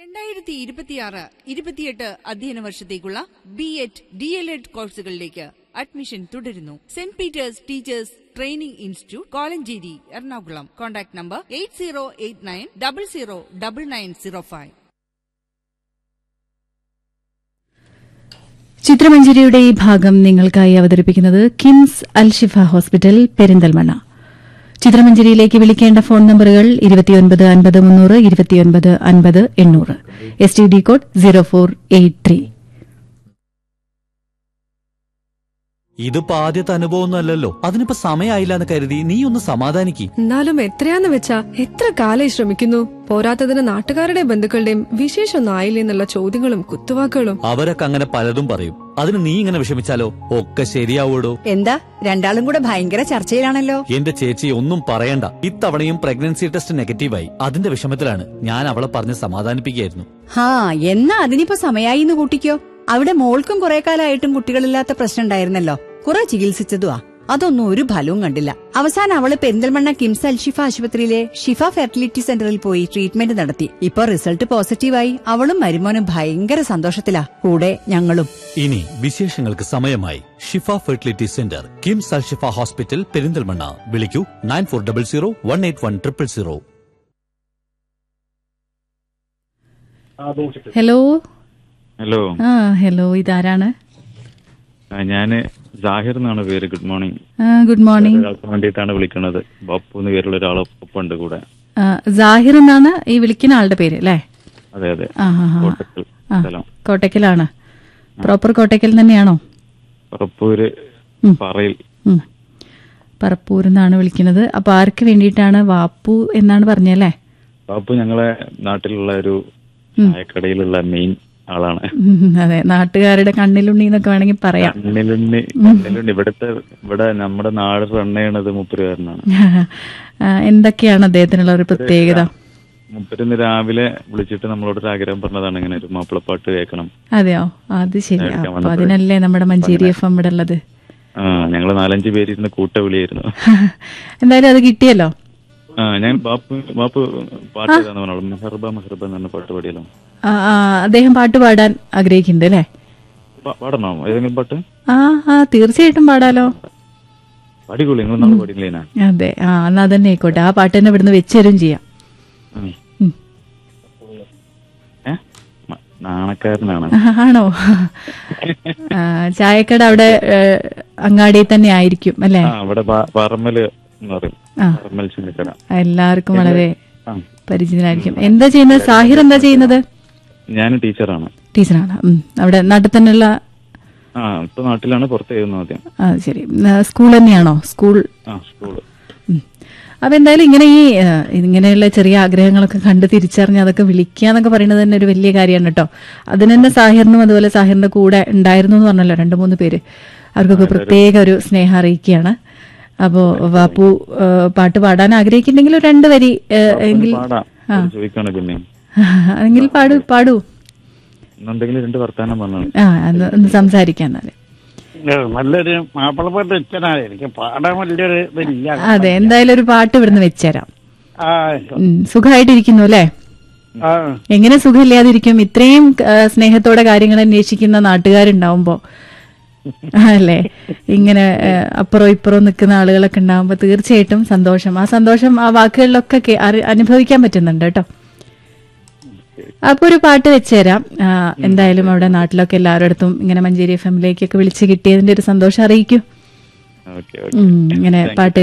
രണ്ടായിരത്തി ഇരുപത്തിയാറ് ഇരുപത്തിയെട്ട് അധ്യയന വർഷത്തേക്കുള്ള B Ed D El Ed കോഴ്സുകളിലേക്ക് അഡ്മിഷൻ തുടരുന്നു saint Peter's teachers training institute Kolenchery Ernakulam contact number eight zero eight nine double zero double nine zero five ചിത്രമഞ്ജരിയുടെ ഈ ഭാഗം നിങ്ങൾക്കായി അവതരിപ്പിക്കുന്നത് കിംസ് അൽഷിഫ ഹോസ്പിറ്റൽ പെരിന്തൽമണ്ണ ചിത്രമഞ്ജരിയിലേക്ക് വിളിക്കേണ്ട ഫോൺ നമ്പറുകൾ ഇരുപത്തിയൊൻപത് അൻപത് മുന്നൂറ് ഇരുപത്തിയൊൻപത് അൻപത് എണ്ണൂറ് S T D code zero four eight three ഇതിപ്പോ ആദ്യത്തെ അനുഭവമൊന്നും അല്ലല്ലോ അതിനിപ്പോ സമയമായില്ല എന്ന് കരുതി നീ ഒന്ന് സമാധാനിക്ക് എന്നാലും എത്രയാന്ന് വെച്ചാ എത്ര കാലായി ശ്രമിക്കുന്നു പോരാത്തതിന് നാട്ടുകാരുടെ ബന്ധുക്കളുടെയും വിശേഷമൊന്നും ആയില്ലേ എന്നുള്ള ചോദ്യങ്ങളും കുത്തുവാക്കുകളും അവരൊക്കെ അങ്ങനെ പലതും പറയും അതിന് നീ ഇങ്ങനെ വിഷമിച്ചാലോ ഒക്കെ ശരിയാവൂടോ എന്താ രണ്ടാളും കൂടെ ഭയങ്കര ചർച്ചയിലാണല്ലോ എന്റെ ചേച്ചി ഒന്നും പറയണ്ട ഇത്തവണയും പ്രഗ്നൻസി ടെസ്റ്റ് നെഗറ്റീവായി അതിന്റെ വിഷമത്തിലാണ് ഞാൻ അവളെ പറഞ്ഞ് സമാധാനിപ്പിക്കുകയായിരുന്നു ഹാ എന്നാ അതിനിപ്പോ സമയായി എന്ന് കൂട്ടിക്കോ അവിടെ മോൾക്കും കുറെ കാലമായിട്ടും കുട്ടികളില്ലാത്ത പ്രശ്നം ഉണ്ടായിരുന്നല്ലോ കുറെ ചികിത്സിച്ചതുവാ അതൊന്നും ഒരു ഫലവും കണ്ടില്ല അവസാനം അവള് പെരിന്തൽമണ്ണ കിംസ് അൽഷിഫ ആശുപത്രിയിലെ ഷിഫ ഫെർട്ടിലിറ്റി സെന്ററിൽ പോയി ട്രീറ്റ്മെന്റ് നടത്തി ഇപ്പൊ റിസൾട്ട് പോസിറ്റീവായി അവളും മരുമോനും ഭയങ്കര സന്തോഷത്തിലാ കൂടെ ഞങ്ങളും ഇനി വിശേഷങ്ങൾക്ക് സമയമായി Shifa fertility centre KIMS Al Shifa hospital Perinthalmanna വിളിക്കൂ nine four double zero one eight one triple zero hello hello ആ ഹലോ ഇതാരാണ് ആ, ഞാന് ജാഹിർ എന്നാണ് പേര് ഗുഡ് മോർണിംഗ് ആ, ഗുഡ് മോർണിംഗ് ഒരാൾക്ക് വേണ്ടിയിട്ടാണ് വിളിക്കുന്നത് ബപ്പു എന്ന് പേരുള്ള ഒരാൾ ഒപ്പമുണ്ട് കൂടെ ആ, ജാഹിർ എന്നാണ് ഈ വിളിക്കുന്ന ആളുടെ പേര് അല്ലേ അതെ അതെ ആ ആ ആ. കോട്ടക്കൽ ആ സ്ഥലം കോട്ടയ്ക്കലാണ് പ്രോപ്പർ കോട്ടയ്ക്കൽ തന്നെയാണോ ഉറപ്പൂര് ഉം. പറയിൽ ഉം. പറപ്പൂരിൽ നിന്നാണ് വിളിക്കുന്നത് അപ്പൊ ആർക്ക് വേണ്ടിയിട്ടാണ് വാപ്പു എന്നാണ് പറഞ്ഞല്ലേ ബാപ്പു ഞങ്ങളെ നാട്ടിലുള്ള ഒരു ചായക്കടയിലുള്ള മെയിൻ ആളാണ് ഉം, അതെ നാട്ടുകാരുടെ കണ്ണിലുണ്ണി എന്നൊക്കെ വേണമെങ്കിൽ പറയാം കണ്ണിലുണ്ണി കണ്ണിലുണ്ണി ഇവിടുത്തെ ഇവിടെ നമ്മുടെ നാട് റൺ ചെയ്യണത് മുപ്പരുകാരനാണ് ആ, എന്തൊക്കെയാണ് അദ്ദേഹത്തിനുള്ള ഒരു പ്രത്യേകത മുപ്പരിന്ന് രാവിലെ വിളിച്ചിട്ട് നമ്മളോട് ഒരു ആഗ്രഹം പറഞ്ഞതാണ് ഇങ്ങനെ ഒരു മാപ്പിളപ്പാട്ട് കേൾക്കണം അതെയോ അത് ശരി കേൾക്കാൻ അപ്പൊ വന്നപ്പോഴേ. അതിനല്ലേ നമ്മുടെ മഞ്ചേരി എഫ് എം ഇവിടെ ഉള്ളത് ആ ഞങ്ങള് നാലഞ്ച് പേരിരുന്ന് കൂട്ട വിളിയായിരുന്നു എന്തായാലും അത് കിട്ടിയല്ലോ ആ ഞാൻ ബാപ്പു ബാപ്പു പാട്ട് ഏതാന്ന് പറഞ്ഞോളൂ മെഹർബ മെഹർബ എന്ന് പറഞ്ഞ പാട്ട് പാടിയല്ലോ ആ, ആ, അദ്ദേഹം പാട്ട് പാടാൻ ആഗ്രഹിക്കുന്നുണ്ട് അല്ലേ പാ- പാടണോ ഏതെങ്കിലും പാട്ട് ആ ആ തീർച്ചയായിട്ടും പാടാലോ പാടിക്കോളൂ നിങ്ങൾ നാളെ പാടിയില്ലേനാ അതെ ആ എന്നാ തന്നെ ആയിക്കോട്ടെ ആ പാട്ട് തന്നെ ഇവിടുന്ന് വെച്ച് തരും ചെയ്യാം ഉം. ഉം. ഏ മ- നാണക്കാരനാണ് ആണോ ആ, ചായക്കട അവിടെ ഏ, അങ്ങാടിയിൽ തന്നെ ആയിരിക്കും അല്ലേ ആ അവിടെ പാ- പറമ്മല് എന്ന് പറയും ആ. പറമ്മൽ ചിന്നിക്കട എല്ലാവർക്കും വളരെ ആ പരിചിതനായിരിക്കും എന്താ ചെയ്യുന്നത് സാഹിർ എന്താ ചെയ്യുന്നത് ഞാൻ ടീച്ചറാണ് ടീച്ചറാണ് ഉം. അവിടെ നാട്ടിൽ തന്നെയുള്ള ആ ഇപ്പൊ നാട്ടിലാണ് പുറത്ത് എഴുതുന്നത് ആദ്യം ആ ശരി ആ, സ്കൂൾ തന്നെയാണോ സ്കൂൾ ആ സ്കൂള് ഉം. അപ്പൊ എന്തായാലും ഇങ്ങനെ ഈ ആ, ഇങ്ങനെയുള്ള ചെറിയ ആഗ്രഹങ്ങളൊക്കെ കണ്ട് തിരിച്ചറിഞ്ഞ് അതൊക്കെ വിളിക്കുക എന്നൊക്കെ പറയുന്നത് തന്നെ ഒരു വലിയ കാര്യമാണ് കേട്ടോ അതിന് തന്നെ സാഹിറിനും അതുപോലെ സാഹിറിന്റെ കൂടെ ഉണ്ടായിരുന്നു എന്ന് പറഞ്ഞല്ലോ രണ്ടു മൂന്ന് പേര് അവർക്കൊക്കെ പ്രത്യേക ഒരു സ്നേഹം അറിയിക്കുകയാണ് അപ്പോ വാപ്പു ആ, പാട്ട് പാടാൻ ആഗ്രഹിക്കുന്നെങ്കിൽ ഒരു രണ്ട് വരി ആ, എങ്കിൽ പാടാം അത് ചോദിക്കാണ് പിന്നെ എങ്കിൽ പാടൂ പാടൂ എന്തെങ്കിലും രണ്ട് വർത്താനം പറഞ്ഞു ആ ഒന്ന് ഒന്ന് സംസാരിക്കാം എന്നാല് ഏ, നല്ലൊരു മാപ്പിളപ്പാട്ട് വെച്ചനാണ് എനിക്ക് പാടാൻ വലിയൊരു ഇതില്ല അതെ എന്തായാലും ഒരു പാട്ട് ഇവിടുന്ന് വെച്ചുതരാം ആ ഉം, സുഖമായിട്ടിരിക്കുന്നു അല്ലേ ആ എങ്ങനെ സുഖമില്ലാതിരിക്കും ഇത്രയും ആ, സ്നേഹത്തോടെ കാര്യങ്ങൾ അന്വേഷിക്കുന്ന നാട്ടുകാരുണ്ടാവുമ്പോ അല്ലേ ഇങ്ങനെ ആ, അപ്പുറം ഇപ്പുറം നിൽക്കുന്ന ആളുകളൊക്കെ ഉണ്ടാവുമ്പോ തീർച്ചയായിട്ടും സന്തോഷം ആ സന്തോഷം ആ വാക്കുകളിലൊക്കെ കേ- അറി- അനുഭവിക്കാൻ പറ്റുന്നുണ്ട് കേട്ടോ അപ്പൊ ഒരു പാട്ട് വെച്ചുതരാം ആ, എന്തായാലും അവിടെ നാട്ടിലൊക്കെ എല്ലാവരുടെ ഇങ്ങനെ മഞ്ചേരി എഫ് എമ്മിലേക്കൊക്കെ വിളിച്ച് കിട്ടിയതിന്റെ ഒരു സന്തോഷം അറിയിക്കും ഓക്കെ ഉം, ഇങ്ങനെ പാട്ട്